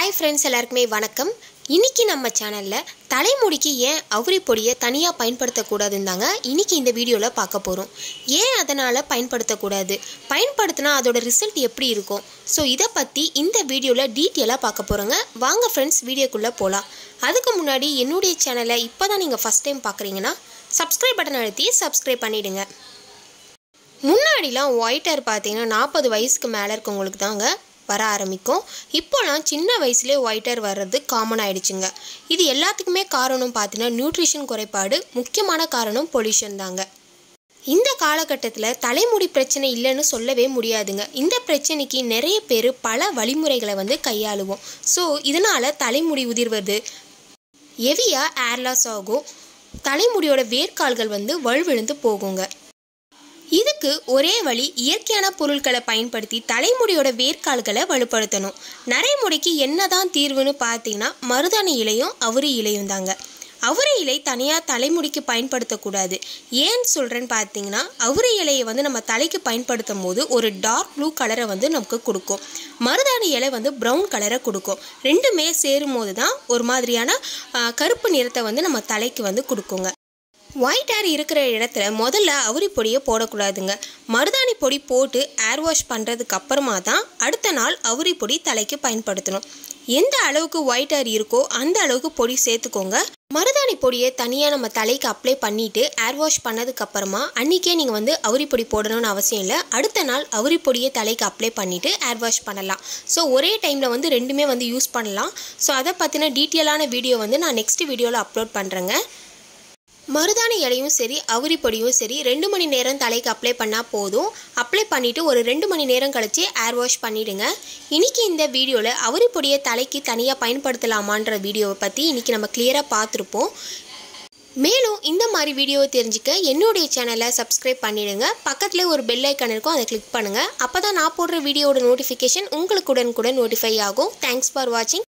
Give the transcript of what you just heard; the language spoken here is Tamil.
ஹாய் ஃப்ரெண்ட்ஸ் எல்லாருக்குமே வணக்கம் இன்னைக்கு நம்ம சேனலில் தலைமுடிக்கு ஏன் அவுரி பொடியை தனியாக பயன்படுத்தக்கூடாதுன்னு தாங்க இன்னைக்கு இந்த வீடியோவில் பார்க்க போகிறோம் ஏன் அதனால் பயன்படுத்தக்கூடாது பயன்படுத்தினா அதோட ரிசல்ட் எப்படி இருக்கும் ஸோ இதை பற்றி இந்த வீடியோவில் டீட்டெயிலாக பார்க்க போகிறோங்க வாங்க ஃப்ரெண்ட்ஸ் வீடியோக்குள்ளே போகலாம் அதுக்கு முன்னாடி என்னுடைய சேனலை இப்போ தான் நீங்கள் ஃபஸ்ட் டைம் பார்க்குறீங்கன்னா சப்ஸ்கிரைப் பட்டன் அழுத்தி சப்ஸ்கிரைப் பண்ணிவிடுங்க முன்னாடிலாம் ஒயிட் ஹேர் பார்த்தீங்கன்னா நாற்பது வயசுக்கு மேலே இருக்கவங்களுக்கு தாங்க வர ஆரம்பிக்கும் இப்போலாம் சின்ன வயசுலேயே ஒயிட் ஹேர் வர்றது காமன் ஆயிடுச்சுங்க இது எல்லாத்துக்குமே காரணம் பார்த்தீங்கன்னா நியூட்ரிஷன் குறைபாடு முக்கியமான காரணம் பொல்யூஷன் தாங்க இந்த காலகட்டத்தில் தலைமுடி பிரச்சனை இல்லைன்னு சொல்லவே முடியாதுங்க இந்த பிரச்சனைக்கு நிறைய பேர் பல வழிமுறைகளை வந்து கையாளுவோம் ஸோ இதனால் தலைமுடி உதிர்வது ஹெவியாக ஏர்லாஸ் ஆகும் தலைமுடியோட வேர்க்கால்கள் வந்து வலுவிழுந்து போகுங்க இதுக்கு ஒரே வழி இயற்கையான பொருட்களை பயன்படுத்தி தலைமுடியோட வேர்க்கால்களை வலுப்படுத்தணும் நரைமுடிக்கு என்னதான் தீர்வுன்னு பார்த்தீங்கன்னா மருதாணி இலையும் அவரி இலையும் தாங்க அவரை இலை தனியாக தலைமுடிக்கு பயன்படுத்தக்கூடாது ஏன்னு சொல்கிறேன்னு பார்த்தீங்கன்னா அவரை இலையை வந்து நம்ம தலைக்கு பயன்படுத்தும் போது ஒரு டார்க் ப்ளூ கலரை வந்து நமக்கு கொடுக்கும் மருதாணி இலை வந்து ப்ரௌன் கலரை கொடுக்கும் ரெண்டுமே சேரும் போது தான் ஒரு மாதிரியான ஆ, கருப்பு நிறத்தை வந்து நம்ம தலைக்கு வந்து கொடுக்குங்க ஒயிட் ஹேர் இருக்கிற இடத்துல முதல்ல அவுரி பொடியை போடக்கூடாதுங்க மருதாணி பொடி போட்டு ஏர் வாஷ் பண்ணுறதுக்கு அப்புறமா தான் அடுத்த நாள் அவுரி பொடி தலைக்கு பயன்படுத்தணும் எந்த அளவுக்கு ஒயிட் ஹேர் இருக்கோ அந்த அளவுக்கு பொடி சேர்த்துக்கோங்க மருதாணி பொடியை தனியாக நம்ம தலைக்கு அப்ளை பண்ணிவிட்டு ஏர் வாஷ் பண்ணதுக்கு அப்புறமா அன்றைக்கே நீங்கள் வந்து அவுரி பொடி போடணும்னு அவசியம் இல்லை அடுத்த நாள் அவுரி பொடியை தலைக்கு அப்ளை பண்ணிவிட்டு ஏர் வாஷ் பண்ணலாம் ஸோ ஒரே டைமில் வந்து ரெண்டுமே வந்து யூஸ் பண்ணலாம் ஸோ அதை பற்றின டீட்டெயிலான வீடியோ வந்து நான் நெக்ஸ்ட் வீடியோவில் அப்லோட் பண்ணுறேங்க மருதாணி இலையும் சரி அவுரி பொடியும் சரி ரெண்டு மணி நேரம் தலைக்கு அப்ளை பண்ணால் போதும் அப்ளை பண்ணிவிட்டு ஒரு ரெண்டு மணி நேரம் கழித்து ஏர் வாஷ் பண்ணிவிடுங்க இன்றைக்கி இந்த வீடியோவில் அவுரி பொடியை தலைக்கு தனியாக பயன்படுத்தலாமான்ற வீடியோவை பற்றி இன்றைக்கி நம்ம கிளியராக பார்த்துருப்போம் மேலும் இந்த மாதிரி வீடியோவை தெரிஞ்சுக்க என்னுடைய சேனலை சப்ஸ்கிரைப் பண்ணிடுங்க பக்கத்தில் ஒரு பெல் ஐக்கான் இருக்கும் அதை கிளிக் பண்ணுங்கள் அப்போ தான் நான் போடுற வீடியோட நோட்டிஃபிகேஷன் உங்களுக்கு உடனுக்குடன் நோட்டிஃபை ஆகும் தேங்க்ஸ் ஃபார் வாட்சிங்